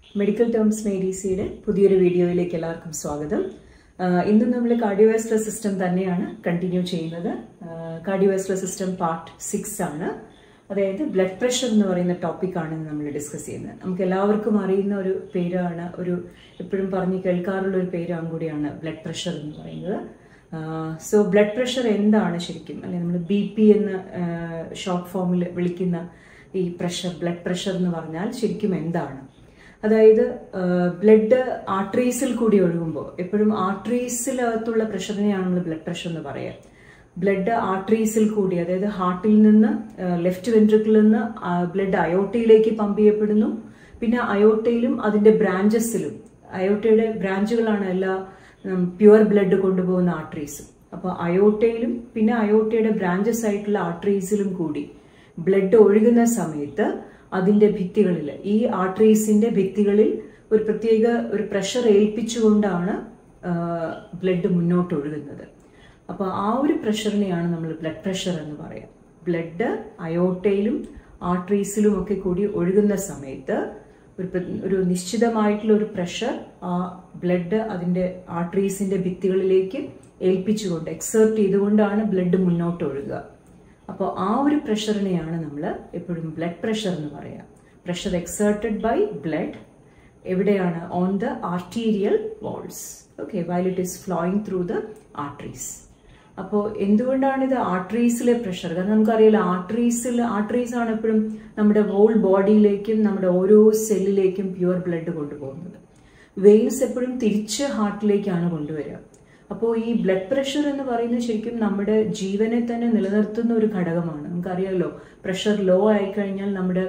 Medical terms മേഡീസിയുടെ പുതിയൊരു വീഡിയോയിലേക്ക് എല്ലാവർക്കും സ്വാഗതം ആഹ് ഇന്ന് നമ്മൾ കാർഡിയോവാസ്കുലർ സിസ്റ്റം തന്നെയാണ് കണ്ടിന്യൂ ചെയ്യുന്നത് കാർഡിയോവാസ്കുലർ സിസ്റ്റം പാർട്ട് സിക്സ് ആണ് അതായത് ബ്ലഡ് പ്രഷർ എന്ന് പറയുന്ന ടോപ്പിക്കാണ് നമ്മൾ ഡിസ്കസ് ചെയ്യുന്നത് നമുക്ക് എല്ലാവർക്കും അറിയുന്ന ഒരു പേരാണ് ഒരു എപ്പോഴും പറഞ്ഞ് കേൾക്കാറുള്ള ഒരു പേരാണ് കൂടിയാണ് ബ്ലഡ് പ്രഷർ എന്ന് പറയുന്നത് സോ ബ്ലഡ് പ്രഷർ എന്താണ് ശരിക്കും അല്ലെ നമ്മൾ ബി പി എന്ന് ഷോർട്ട് ഫോമിൽ വിളിക്കുന്ന ഈ പ്രഷർ ബ്ലഡ് പ്രഷർ എന്ന് പറഞ്ഞാൽ ശരിക്കും എന്താണ് അതായത് ബ്ലഡ് ആർട്ടറീസിൽ കൂടി ഒഴുകുമ്പോൾ എപ്പോഴും ആർട്ടറീസിലകത്തുള്ള പ്രഷറിനെയാണ് നമ്മൾ ബ്ലഡ് പ്രഷർ എന്ന് പറയുക ബ്ലഡ് ആർട്ടറീസിൽ കൂടി അതായത് ഹാർട്ടിൽ നിന്ന് ലെഫ്റ്റ് വെൻട്രിക്കിളിൽ നിന്ന് ബ്ലഡ് അയോട്ടയിലേക്ക് പമ്പ് ചെയ്യപ്പെടുന്നു പിന്നെ അയോട്ടയിലും അതിന്റെ ബ്രാഞ്ചസിലും അയോട്ടയുടെ ബ്രാഞ്ചുകളാണ് എല്ലാ പ്യുവർ ബ്ലഡ് കൊണ്ടുപോകുന്ന ആർട്ടറീസും അപ്പോൾ അയോട്ടയിലും പിന്നെ അയോട്ടയുടെ ബ്രാഞ്ചസ് ആയിട്ടുള്ള ആർട്ടറീസിലും കൂടി ബ്ലഡ് ഒഴുകുന്ന സമയത്ത് അതിന്റെ ഭിത്തികളിൽ ഈ ആർട്ടറീസിന്റെ ഭിത്തികളിൽ ഒരു പ്രത്യേക ഒരു പ്രഷർ ഏൽപ്പിച്ചുകൊണ്ടാണ് ബ്ലഡ് മുന്നോട്ട് ഒഴുകുന്നത് അപ്പോൾ ആ ഒരു പ്രഷറിനെയാണ് നമ്മൾ ബ്ലഡ് പ്രഷർ എന്ന് പറയാം ബ്ലഡ് അയോട്ടയിലും ആർട്ടറീസിലും ഒക്കെ കൂടി ഒഴുകുന്ന സമയത്ത് ഒരു ഒരു നിശ്ചിതമായിട്ടുള്ള ഒരു പ്രഷർ ആ ബ്ലഡ് അതിന്റെ ആർട്ടറീസിന്റെ ഭിത്തികളിലേക്ക് ഏൽപ്പിച്ചുകൊണ്ട് എക്സേർട്ട് ചെയ്തുകൊണ്ടാണ് ബ്ലഡ് മുന്നോട്ട് ഒഴുകുക അപ്പോൾ ആ ഒരു പ്രഷറിനെയാണ് നമ്മൾ എപ്പോഴും ബ്ലഡ് പ്രഷർ എന്ന് പറയാം പ്രഷർ എക്സേർട്ടഡ് ബൈ ബ്ലഡ് എവിടെയാണ് on the arterial walls okay while it is flowing through the arteries അപ്പോൾ എന്തുകൊണ്ടാണ് ഇത് ആർട്ടറീസിലെ പ്രഷർ കാരണം നമുക്കറിയാലോ ആർട്ടറീസിൽ ആർട്ടറീസ് ആണ് എപ്പോഴും നമ്മുടെ ഹോൾ ബോഡിയിലേക്കും നമ്മുടെ ഓരോ സെല്ലിലേക്കും പ്യുവർ ബ്ലഡ് കൊണ്ടുപോകുന്നത് വെയിൻസ് എപ്പോഴും തിരിച്ച് ഹാർട്ടിലേക്കാണ് കൊണ്ടുവരിക അപ്പോൾ ഈ ബ്ലഡ് പ്രഷർ എന്ന് പറയുന്നത് ശരിക്കും നമ്മുടെ ജീവനെ തന്നെ നിലനിർത്തുന്ന ഒരു ഘടകമാണ് നമുക്കറിയാമല്ലോ പ്രഷർ ലോ ആയിക്കഴിഞ്ഞാൽ നമ്മുടെ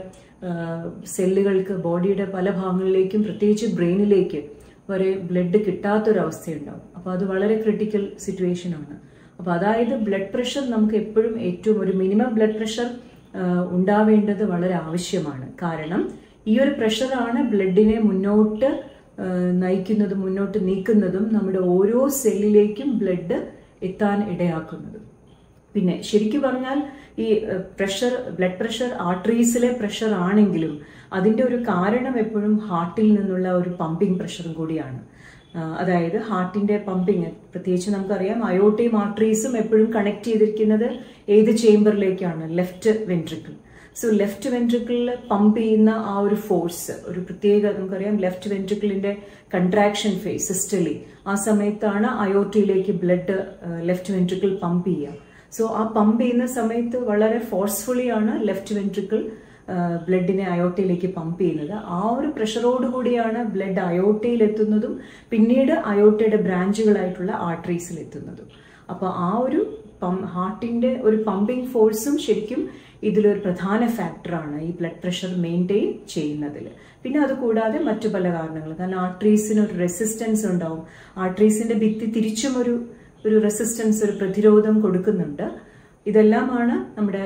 സെല്ലുകൾക്ക് ബോഡിയുടെ പല ഭാഗങ്ങളിലേക്കും പ്രത്യേകിച്ച് ബ്രെയിനിലേക്ക് വരെ ബ്ലഡ് കിട്ടാത്തൊരവസ്ഥയുണ്ടാവും അപ്പോൾ അത് വളരെ ക്രിട്ടിക്കൽ സിറ്റുവേഷൻ ആണ് അപ്പോൾ അതായത് ബ്ലഡ് പ്രഷർ നമുക്ക് എപ്പോഴും ഏറ്റവും ഒരു മിനിമം ബ്ലഡ് പ്രഷർ ഉണ്ടാവേണ്ടത് വളരെ ആവശ്യമാണ് കാരണം ഈ ഒരു പ്രഷറാണ് ബ്ലഡിനെ മുന്നോട്ട് നയിക്കുന്നതും മുന്നോട്ട് നീക്കുന്നതും നമ്മുടെ ഓരോ സെല്ലിലേക്കും ബ്ലഡ് എത്താൻ ഇടയാക്കുന്നതും പിന്നെ ശരിക്കും പറഞ്ഞാൽ ഈ പ്രഷർ ബ്ലഡ് പ്രഷർ ആർട്ടറീസിലെ പ്രഷർ ആണെങ്കിലും അതിൻ്റെ ഒരു കാരണം എപ്പോഴും ഹാർട്ടിൽ നിന്നുള്ള ഒരു പമ്പിങ് പ്രഷറും കൂടിയാണ് അതായത് ഹാർട്ടിന്റെ പമ്പിങ് പ്രത്യേകിച്ച് നമുക്കറിയാം അയോട്ടയും ആർട്ടറീസും എപ്പോഴും കണക്ട് ചെയ്തിരിക്കുന്നത് ഏത് ചേംബറിലേക്കാണ് ലെഫ്റ്റ് വെൻട്രിക്കിൾ സോ ലെഫ്റ്റ് വെൻട്രിക്കിളിൽ പമ്പ് ചെയ്യുന്ന ആ ഒരു ഫോഴ്സ് ഒരു പ്രത്യേക നമുക്കറിയാം ലെഫ്റ്റ് വെൻട്രിക്കിളിന്റെ കൺട്രാക്ഷൻ ഫേസ് സിസ്റ്റലി ആ സമയത്താണ് അയോട്ടയിലേക്ക് ബ്ലഡ് ലെഫ്റ്റ് വെൻട്രിക്കിൾ പമ്പ് ചെയ്യുക സോ ആ പമ്പ് ചെയ്യുന്ന സമയത്ത് വളരെ ഫോഴ്സ്ഫുള്ളി ആണ് ലെഫ്റ്റ് വെൻട്രിക്കിൾ ബ്ലഡിനെ അയോട്ടയിലേക്ക് പമ്പ് ചെയ്യുന്നത് ആ ഒരു പ്രഷറോട് കൂടിയാണ് ബ്ലഡ് അയോട്ടയിൽ എത്തുന്നതും പിന്നീട് അയോട്ടയുടെ ബ്രാഞ്ചുകളായിട്ടുള്ള ആർട്ടറീസിൽ എത്തുന്നതും അപ്പോൾ ആ ഒരു ഹാർട്ടിന്റെ ഒരു പമ്പിങ് ഫോഴ്സും ശരിക്കും ഇതിലൊരു പ്രധാന ഫാക്ടറാണ് ഈ ബ്ലഡ് പ്രഷർ മെയിൻറ്റെയിൻ ചെയ്യുന്നതിൽ പിന്നെ അത് കൂടാതെ മറ്റു പല കാരണങ്ങൾ കാരണം ആർട്ടറീസിന് ഒരു റെസിസ്റ്റൻസ് ഉണ്ടാവും ആർട്ടറീസിന്റെ ഭിത്തി തിരിച്ചും ഒരു ഒരു റെസിസ്റ്റൻസ് ഒരു പ്രതിരോധം കൊടുക്കുന്നുണ്ട് ഇതെല്ലാമാണ് നമ്മുടെ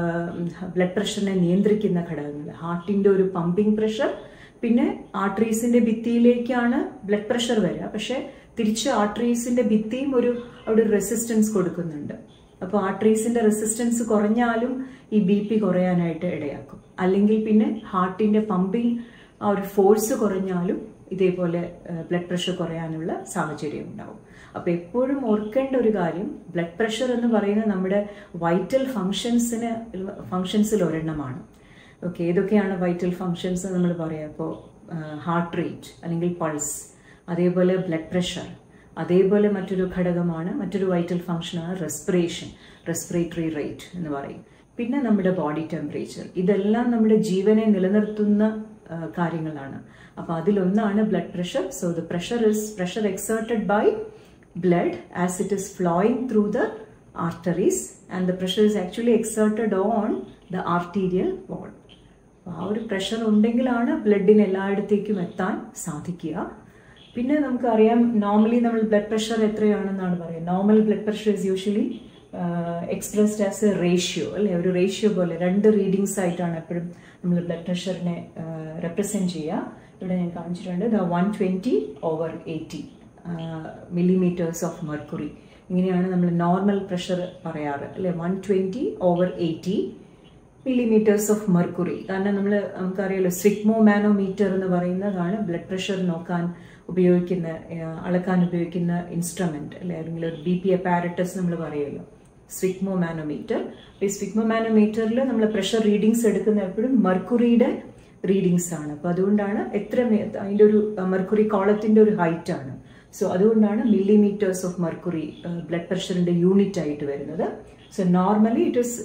ബ്ലഡ് പ്രഷറിനെ നിയന്ത്രിക്കുന്ന ഘടകങ്ങൾ ഹാർട്ടിന്റെ ഒരു പമ്പിംഗ് പ്രഷർ പിന്നെ ആർട്ടറീസിന്റെ ഭിത്തിയിലേക്കാണ് ബ്ലഡ് പ്രഷർ വരിക പക്ഷെ തിരിച്ച് ആർട്ടറീസിന്റെ ഭിത്തിയും ഒരു അവിടെ ഒരു റെസിസ്റ്റൻസ് കൊടുക്കുന്നുണ്ട് അപ്പോൾ ആർട്ടറീസിന്റെ റെസിസ്റ്റൻസ് കുറഞ്ഞാലും ഈ ബി പി കുറയാനായിട്ട് ഇടയാക്കും അല്ലെങ്കിൽ പിന്നെ ഹാർട്ടിന്റെ പമ്പിങ് ആ ഒരു ഫോഴ്സ് കുറഞ്ഞാലും ഇതേപോലെ ബ്ലഡ് പ്രഷർ കുറയാനുള്ള സാഹചര്യം ഉണ്ടാവും അപ്പോൾ എപ്പോഴും ഓർക്കേണ്ട ഒരു കാര്യം ബ്ലഡ് പ്രഷർ എന്ന് പറയുന്നത് നമ്മുടെ വൈറ്റൽ ഫങ്ഷൻസിന് ഫങ്ഷൻസിൽ ഒരെണ്ണമാണ് ഓക്കെ ഏതൊക്കെയാണ് വൈറ്റൽ ഫങ്ഷൻസ് നമ്മൾ പറയാം ഇപ്പോൾ ഹാർട്ട് റേറ്റ് അല്ലെങ്കിൽ പൾസ് അതേപോലെ ബ്ലഡ് പ്രഷർ അതേപോലെ മറ്റൊരു ഘടകമാണ് മറ്റൊരു വൈറ്റൽ ഫങ്ഷനാണ് റെസ്പിറേഷൻ റെസ്പിറേറ്ററി റേറ്റ് എന്ന് പറയും പിന്നെ നമ്മുടെ ബോഡി ടെമ്പറേച്ചർ ഇതെല്ലാം നമ്മുടെ ജീവനെ നിലനിർത്തുന്ന കാര്യങ്ങളാണ് അപ്പോൾ അതിലൊന്നാണ് blood pressure so the pressure is pressure exerted by blood as it is flowing through the arteries and the pressure is actually exerted on the arterial wall. ആ ഒരു പ്രഷർ ഉണ്ടെങ്കിലാണ് ബ്ലഡിന് എല്ലായിടത്തേക്കും എത്താൻ സാധിക്കുക പിന്നെ നമുക്കറിയാം നോർമലി നമ്മൾ ബ്ലഡ് പ്രഷർ എത്രയാണെന്നാണ് പറയുക normal blood pressure is usually expressed as a ratio അല്ലെ ഒരു റേഷ്യോ പോലെ രണ്ട് റീഡിങ്സ് ആയിട്ടാണ് എപ്പോഴും നമ്മൾ ബ്ലഡ് പ്രഷറിനെ റെപ്രസെൻറ്റ് ചെയ്യുക ഇവിടെ ഞാൻ കാണിച്ചിട്ടുണ്ട് the one twenty over eighty millimetres of mercury ഇങ്ങനെയാണ് നമ്മൾ നോർമൽ പ്രഷർ പറയാറ് അല്ലെ one twenty over eighty millimetres of mercury കാരണം നമ്മൾ നമുക്കറിയാലോ സ്വിഗ്മോ മാനോമീറ്റർ എന്ന് പറയുന്നതാണ് ബ്ലഡ് പ്രഷർ നോക്കാൻ ഉപയോഗിക്കുന്ന അളക്കാൻ ഉപയോഗിക്കുന്ന ഇൻസ്ട്രുമെന്റ് അല്ലെ അല്ലെങ്കിൽ ഒരു ബി പി അപ്പാരറ്റസ് നമ്മൾ പറയുമല്ലോ സ്വിഗ്മോ മാനോമീറ്റർ ഈ സ്വിഗ്മോ മാനോമീറ്ററിൽ നമ്മൾ പ്രഷർ റീഡിങ്സ് എടുക്കുന്ന എപ്പോഴും മെർക്കുറിയുടെ റീഡിങ്സ് ആണ് അപ്പോൾ അതുകൊണ്ടാണ് എത്ര അതിൻ്റെ ഒരു മെർക്കുറി കോളത്തിന്റെ ഒരു ഹൈറ്റ് ആണ് സോ അതുകൊണ്ടാണ് മില്ലിമീറ്റേഴ്സ് ഓഫ് മെർക്കുറി ബ്ലഡ് പ്രഷറിന്റെ യൂണിറ്റ് ആയിട്ട് വരുന്നത് so normally it is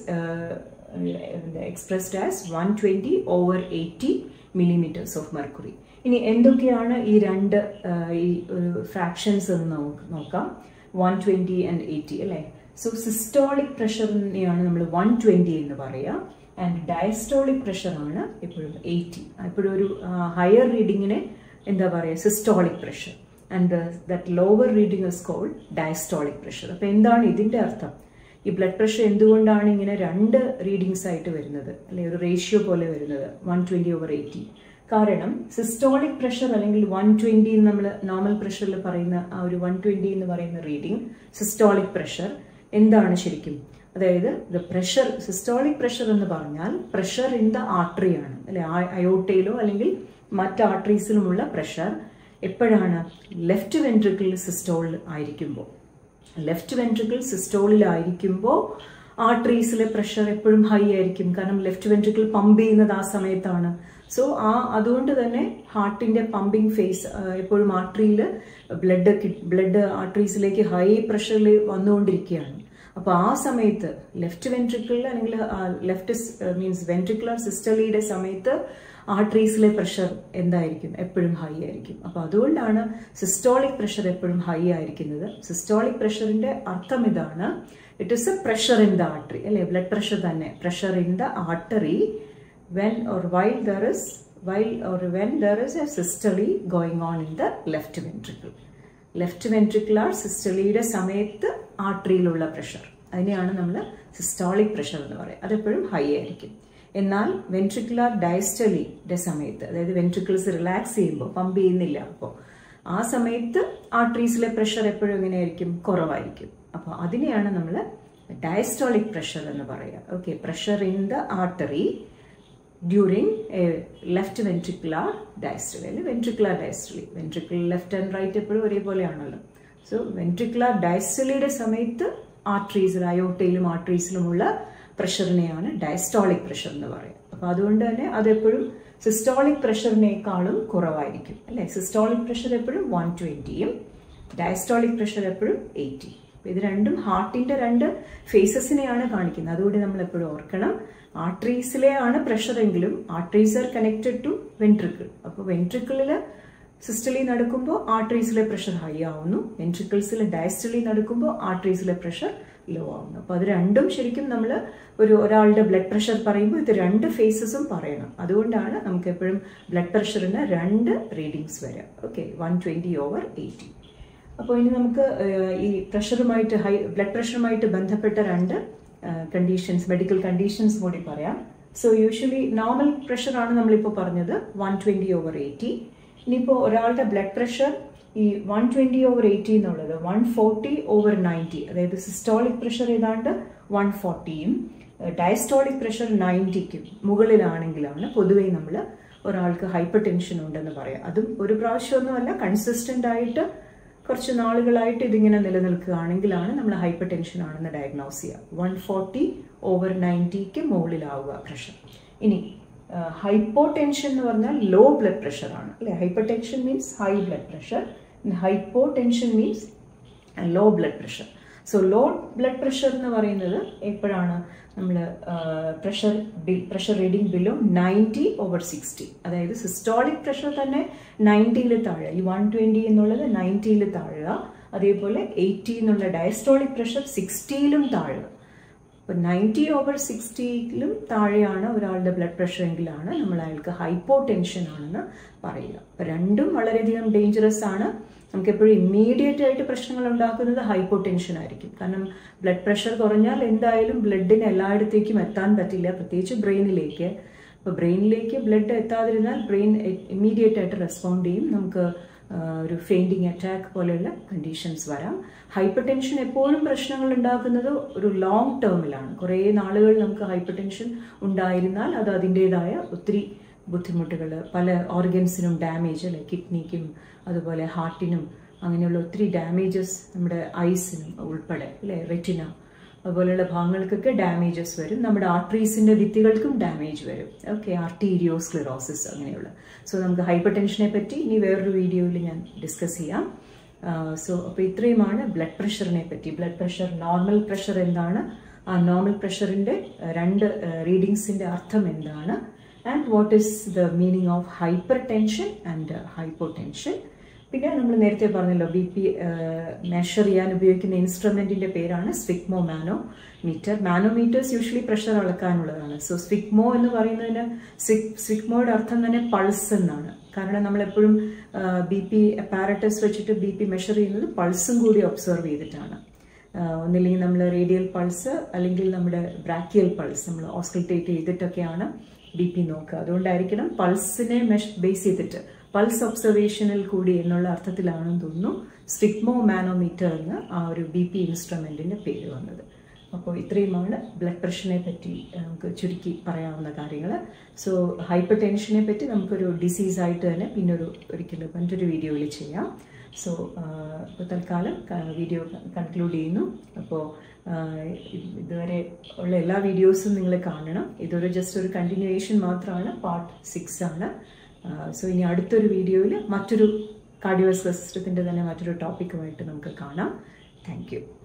expressed as one twenty over eighty millimetres of mercury ഇനി എന്തൊക്കെയാണ് ഈ രണ്ട് ഈ ഫ്രാക്ഷൻസ് എന്ന് നമുക്ക് നോക്കാം വൺ ട്വൻറ്റി ആൻഡ് എയ്റ്റി അല്ലേ സോ സിസ്റ്റോളിക് പ്രഷറിനെയാണ് നമ്മൾ വൺ ട്വൻറ്റി എന്ന് പറയുക ആൻഡ് ഡയസ്റ്റോളിക് പ്രഷറാണ് എപ്പോഴും എയ്റ്റി എപ്പോഴും ഒരു ഹയർ റീഡിങ്ങിനെ എന്താ പറയുക systolic pressure and that lower reading is called diastolic pressure അപ്പോൾ എന്താണ് ഇതിൻ്റെ അർത്ഥം ഈ ബ്ലഡ് പ്രഷർ എന്തുകൊണ്ടാണ് ഇങ്ങനെ രണ്ട് റീഡിങ്സ് ആയിട്ട് വരുന്നത് അല്ലെ ഒരു റേഷ്യോ പോലെ വരുന്നത് വൺ ട്വൻറ്റി ഓവർ എയ്റ്റി കാരണം സിസ്റ്റോളിക് പ്രഷർ അല്ലെങ്കിൽ വൺ ട്വൻറ്റി നമ്മൾ നോർമൽ പ്രഷറിൽ പറയുന്ന ആ ഒരു വൺ ട്വൻറ്റി എന്ന് പറയുന്ന റീഡിംഗ് സിസ്റ്റോളിക് പ്രഷർ എന്താണ് ശരിക്കും അതായത് ദ പ്രഷർ സിസ്റ്റോളിക് പ്രഷർ എന്ന് പറഞ്ഞാൽ പ്രഷർ ഇൻ ദ ആർട്ടറിയാണ് അല്ലെ അയോട്ടയിലോ അല്ലെങ്കിൽ മറ്റ് ആർട്ടറീസിലുമുള്ള പ്രഷർ എപ്പോഴാണ് ലെഫ്റ്റ് വെൻട്രിക്കിൾ സിസ്റ്റോളിൽ ആയിരിക്കുമ്പോൾ ലെഫ്റ്റ് വെൻട്രിക്കിൾ സിസ്റ്റോളിലായിരിക്കുമ്പോൾ ആർട്ടറീസിലെ പ്രഷർ എപ്പോഴും ഹൈ ആയിരിക്കും കാരണം ലെഫ്റ്റ് വെൻട്രിക്കിൾ പമ്പ് ചെയ്യുന്നത് ആ സമയത്താണ് സോ ആ അതുകൊണ്ട് തന്നെ ഹാർട്ടിന്റെ പമ്പിങ് ഫേസ് എപ്പോഴും ആർട്ടറിയിൽ ബ്ലഡ് ബ്ലഡ് ആർട്ടറീസിലേക്ക് ഹൈ പ്രഷറിൽ വന്നുകൊണ്ടിരിക്കുകയാണ് അപ്പോൾ ആ സമയത്ത് ലെഫ്റ്റ് വെൻട്രിക്കിൾ അല്ലെങ്കിൽ ലെഫ്റ്റ് മീൻസ് വെൻട്രിക്കുലർ സിസ്റ്റലിയുടെ സമയത്ത് ആർട്ടറീസിലെ പ്രഷർ എന്തായിരിക്കും എപ്പോഴും ഹൈ ആയിരിക്കും അപ്പോൾ അതുകൊണ്ടാണ് സിസ്റ്റോളിക് പ്രഷർ എപ്പോഴും ഹൈ ആയിരിക്കുന്നത് സിസ്റ്റോളിക് പ്രഷറിന്റെ അർത്ഥം ഇതാണ് it is a pressure in the artery അല്ലെ ബ്ലഡ് പ്രഷർ തന്നെ pressure in the artery when or while there is while or when there is a systole going on in the left ventricle left ventricular സിസ്റ്റലിയുടെ സമയത്ത് ആർട്ടറിയിലുള്ള pressure അതിനെയാണ് നമ്മൾ systolic pressure എന്ന് പറയുക അതെപ്പോഴും ഹൈ ആയിരിക്കും എന്നാൽ വെൻട്രിക്കുലാർ ഡയസ്റ്റലിയുടെ സമയത്ത് അതായത് വെൻട്രിക്കിൾസ് റിലാക്സ് ചെയ്യുമ്പോൾ പമ്പ് ചെയ്യുന്നില്ല അപ്പോൾ ആ സമയത്ത് ആർട്ടറീസിലെ പ്രഷർ എപ്പോഴും എങ്ങനെയായിരിക്കും കുറവായിരിക്കും അപ്പോൾ അതിനെയാണ് നമ്മൾ ഡയസ്റ്റോളിക് പ്രഷർ എന്ന് പറയുക okay pressure in the artery during left ventricular diastole അല്ലെങ്കിൽ ventricular diastole ventricle left and right എപ്പോഴും ഒരേപോലെയാണല്ലോ സോ വെൻട്രിക്കുലാർ ഡയസ്റ്റലിയുടെ സമയത്ത് ആർട്ടറീസിൽ അയോട്ടയിലും ആർട്ടറീസിലുമുള്ള പ്രഷറിനെയാണ് ഡയസ്റ്റോളിക് പ്രഷർ എന്ന് പറയുക അപ്പോൾ അതുകൊണ്ട് തന്നെ അതെപ്പോഴും സിസ്റ്റോളിക് പ്രഷറിനേക്കാളും കുറവായിരിക്കും അല്ലേ സിസ്റ്റോളിക് പ്രഷർ എപ്പോഴും വൺ ട്വൻറ്റിയും ഡയസ്റ്റോളിക് പ്രഷർ എപ്പോഴും എയ്റ്റി ഇത് രണ്ടും ഹാർട്ടിന്റെ രണ്ട് ഫേസസിനെയാണ് കാണിക്കുന്നത് അതുകൊണ്ട് നമ്മൾ എപ്പോഴും ഓർക്കണം ആർട്ടറീസിലെ ആണ് പ്രഷർ എങ്കിലും arteries are connected to ventricle അപ്പോൾ വെൻട്രിക്കിളിൽ സിസ്റ്റലി നടക്കുമ്പോൾ ആർട്ടറീസിലെ പ്രഷർ ഹൈ ആവുന്നു വെൻട്രിക്കിൾസിൽ ഡയസ്റ്റലി നടക്കുമ്പോൾ ആർട്ടറീസിലെ പ്രഷർ ലോ ആവുന്നു അപ്പോൾ അത് രണ്ടും ശരിക്കും നമ്മൾ ഒരു ഒരാളുടെ ബ്ലഡ് പ്രഷർ പറയുമ്പോൾ ഇത് രണ്ട് ഫേസസും പറയണം അതുകൊണ്ടാണ് നമുക്ക് എപ്പോഴും ബ്ലഡ് പ്രഷറിന് രണ്ട് റീഡിങ്സ് വരാം okay one twenty over eighty അപ്പോൾ ഇനി നമുക്ക് ഈ പ്രഷറുമായിട്ട് ഹൈ ബ്ലഡ് പ്രഷറുമായിട്ട് ബന്ധപ്പെട്ട രണ്ട് കണ്ടീഷൻസ് മെഡിക്കൽ കണ്ടീഷൻസ് കൂടി പറയാം സോ യൂഷ്വലി നോർമൽ പ്രഷറാണ് നമ്മളിപ്പോൾ പറഞ്ഞത് വൺ ട്വൻറ്റി ഓവർ എയ്റ്റി ഇനിയിപ്പോൾ ഒരാളുടെ ബ്ലഡ് പ്രഷർ ഈ വൺ ട്വൻറ്റി ഓവർ എയ്റ്റി എന്നുള്ളത് വൺ ഫോർട്ടി ഓവർ നയൻറ്റി അതായത് സിസ്റ്റോളിക് പ്രഷർ ഏതാണ്ട് വൺ ഫോർട്ടിയും ഡയസ്റ്റോളിക് പ്രഷർ നയൻറ്റിക്കും മുകളിലാണെങ്കിലാണ് പൊതുവെ നമ്മൾ ഒരാൾക്ക് ഹൈപ്പർ ടെൻഷൻ ഉണ്ടെന്ന് പറയാം അതും ഒരു പ്രാവശ്യമൊന്നുമല്ല കൺസിസ്റ്റന്റ് ആയിട്ട് കുറച്ച് നാളുകളായിട്ട് ഇതിങ്ങനെ നിലനിൽക്കുകയാണെങ്കിലാണ് നമ്മൾ ഹൈപ്പർ ടെൻഷൻ ആണെന്ന് ഡയഗ്നോസ് ചെയ്യുക വൺ ഫോർട്ടി ഓവർ നയൻറ്റിക്ക് മുകളിലാവുക പ്രഷർ ഇനി ഹൈപ്പോ ടെൻഷൻ എന്ന് പറഞ്ഞാൽ ലോ ബ്ലഡ് പ്രഷർ ആണ് അല്ലെ hypertension means high blood pressure hypotension means low blood pressure so low blood pressure എന്ന് പറയുന്നത് എപ്പോഴാണ് നമ്മൾ pressure pressure reading below ninety over sixty അതായത് സിസ്റ്റോളിക് പ്രഷർ തന്നെ നയൻറ്റിയിൽ താഴെ ഈ വൺ ട്വൻറ്റി എന്നുള്ളത് നയൻറ്റിയിൽ താഴുക അതേപോലെ എയ്റ്റി എന്നുള്ള ഡയസ്റ്റോളിക് പ്രഷർ സിക്സ്റ്റിയിലും താഴുക അപ്പോൾ നയൻറ്റി ഓവർ സിക്സ്റ്റിയിലും താഴെയാണ് ഒരാളുടെ ബ്ലഡ് പ്രഷർ എങ്കിലാണ് നമ്മൾ അയാൾക്ക് ഹൈപ്പോ ടെൻഷൻ ആണെന്ന് പറയുക അപ്പോൾ രണ്ടും വളരെയധികം ഡേഞ്ചറസ് ആണ് നമുക്ക് എപ്പോഴും ഇമ്മീഡിയറ്റ് ആയിട്ട് പ്രശ്നങ്ങൾ ഉണ്ടാക്കുന്നത് ഹൈപ്പോ ടെൻഷൻ ആയിരിക്കും കാരണം ബ്ലഡ് പ്രഷർ കുറഞ്ഞാൽ എന്തായാലും ബ്ലഡിന് എല്ലായിടത്തേക്കും എത്താൻ പറ്റില്ല പ്രത്യേകിച്ച് ബ്രെയിനിലേക്ക് അപ്പോൾ ബ്രെയിനിലേക്ക് ബ്ലഡ് എത്താതിരുന്നാൽ ബ്രെയിൻ ഇമ്മീഡിയറ്റ് ആയിട്ട് റെസ്പോണ്ട് ചെയ്യും നമുക്ക് ഒരു ഫെയിൻറ്റിങ് അറ്റാക്ക് പോലെയുള്ള കണ്ടീഷൻസ് വരാം ഹൈപ്പർ ടെൻഷൻ എപ്പോഴും പ്രശ്നങ്ങൾ ഉണ്ടാക്കുന്നത് ഒരു ലോങ് ടേമിലാണ് കുറേ നാളുകൾ നമുക്ക് ഹൈപ്പർ ടെൻഷൻ ഉണ്ടായിരുന്നാൽ അത് അതിൻ്റെതായ ഒത്തിരി ബുദ്ധിമുട്ടുകൾ പല ഓർഗൻസിനും ഡാമേജ് അല്ലെ കിഡ്നിക്കും അതുപോലെ ഹാർട്ടിനും അങ്ങനെയുള്ള ഒത്തിരി ഡാമേജസ് നമ്മുടെ ഐസിനും ഉൾപ്പെടെ അല്ലെ റെറ്റിന അതുപോലെയുള്ള ഭാഗങ്ങൾക്കൊക്കെ ഡാമേജസ് വരും നമ്മുടെ ആർട്ടറീസിൻ്റെ ഭിത്തികൾക്കും ഡാമേജ് വരും ഓക്കെ ആർട്ടീരിയോസ്ക്ലിറോസിസ് അങ്ങനെയുള്ള സോ നമുക്ക് ഹൈപ്പർ ടെൻഷനെ പറ്റി ഇനി വേറൊരു വീഡിയോയിൽ ഞാൻ ഡിസ്കസ് ചെയ്യാം സോ അപ്പോൾ ഇത്രയുമാണ് ബ്ലഡ് പ്രഷറിനെ പറ്റി ബ്ലഡ് പ്രഷർ നോർമൽ പ്രഷർ എന്താണ് ആ നോർമൽ പ്രഷറിൻ്റെ രണ്ട് റീഡിങ്സിൻ്റെ അർത്ഥം എന്താണ് and what is the meaning of hypertension and hypotension പിന്നെ നമ്മൾ നേരത്തെ പറഞ്ഞല്ലോ ബി പി മെഷർ ചെയ്യാൻ ഉപയോഗിക്കുന്ന ഇൻസ്ട്രുമെന്റിന്റെ പേരാണ് sphygmomanometer manometers usually pressure അളക്കാനുള്ളതാണ് സോ സ്വിഗ്മോ എന്ന് പറയുന്നതിന് സ്വിഗ്മോയുടെ അർത്ഥം തന്നെ പൾസ് എന്നാണ് കാരണം നമ്മൾ എപ്പോഴും ബി പി അപ്പാരറ്റസ് വെച്ചിട്ട് ബി പി മെഷർ ചെയ്യുന്നത് പൾസും കൂടി ഒബ്സർവ് ചെയ്തിട്ടാണ് ഒന്നില്ലെങ്കിൽ നമ്മൾ റേഡിയൽ പൾസ് അല്ലെങ്കിൽ നമ്മുടെ ബ്രാക്കിയൽ പൾസ് നമ്മൾ ഓസ്കൾട്ടേറ്റ് ചെയ്തിട്ടൊക്കെയാണ് ബി പി നോക്കുക അതുകൊണ്ടായിരിക്കണം പൾസിനെ മെഷ് ബേസ് ചെയ്തിട്ട് പൾസ് ഒബ്സർവേഷനിൽ കൂടി എന്നുള്ള അർത്ഥത്തിലാണെന്ന് തോന്നുന്നു സ്റ്റിഗ്മോ മാനോമീറ്റർ എന്ന് ആ ഒരു ബി പി ഇൻസ്ട്രുമെന്റിന്റെ പേര് വന്നത് അപ്പോൾ ഇത്രയുമാണ് ബ്ലഡ് പ്രഷറിനെ പറ്റി നമുക്ക് ചുരുക്കി പറയാവുന്ന കാര്യങ്ങൾ സോ ഹൈപ്പർ ടെൻഷനെ പറ്റി നമുക്കൊരു ഡിസീസ് ആയിട്ട് തന്നെ പിന്നെ ഒരു ഒരിക്കലും മറ്റൊരു വീഡിയോയിൽ ചെയ്യാം സോ ഇപ്പോൾ തൽക്കാലം വീഡിയോ കൺക്ലൂഡ് ചെയ്യുന്നു അപ്പോൾ ഇതുവരെ ഉള്ള എല്ലാ വീഡിയോസും നിങ്ങൾ കാണണം ഇതൊരു ജസ്റ്റ് ഒരു കണ്ടിന്യൂവേഷൻ മാത്രമാണ് പാർട്ട് സിക്സ് ആണ് സോ ഇനി അടുത്തൊരു വീഡിയോയിൽ മറ്റൊരു കാർഡിയോസ്കർ സിസ്റ്റത്തിൻ്റെ തന്നെ മറ്റൊരു ടോപ്പിക്കുമായിട്ട് നമുക്ക് കാണാം താങ്ക്